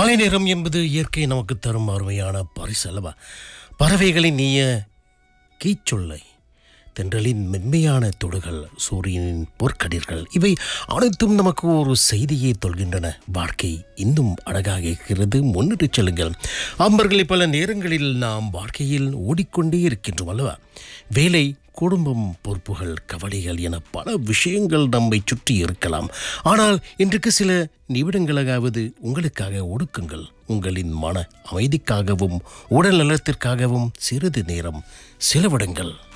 மாலை நேரம் என்பது இயற்கை நமக்கு தரும் அருமையான பரிசு அல்லவா பறவைகளின் நீய கீச்சொல்லை தென்றலின் மென்மையான தொடுகள் சூரியனின் பொற்கடிர்கள் இவை அனைத்தும் நமக்கு ஒரு செய்தியை தொல்கின்றன வாழ்க்கை இன்னும் அழகாக இருக்கிறது முன்னிட்டு செல்லுங்கள் அம்பர்களை பல நேரங்களில் நாம் வாழ்க்கையில் ஓடிக்கொண்டே இருக்கின்றோம் அல்லவா வேலை குடும்பம் பொறுப்புகள் கவலைகள் என பல விஷயங்கள் நம்மை சுற்றி இருக்கலாம் ஆனால் இன்றைக்கு சில நிமிடங்களாவது உங்களுக்காக ஒடுக்குங்கள் உங்களின் மன அமைதிக்காகவும் உடல் நலத்திற்காகவும் சிறிது நேரம் செலவிடுங்கள்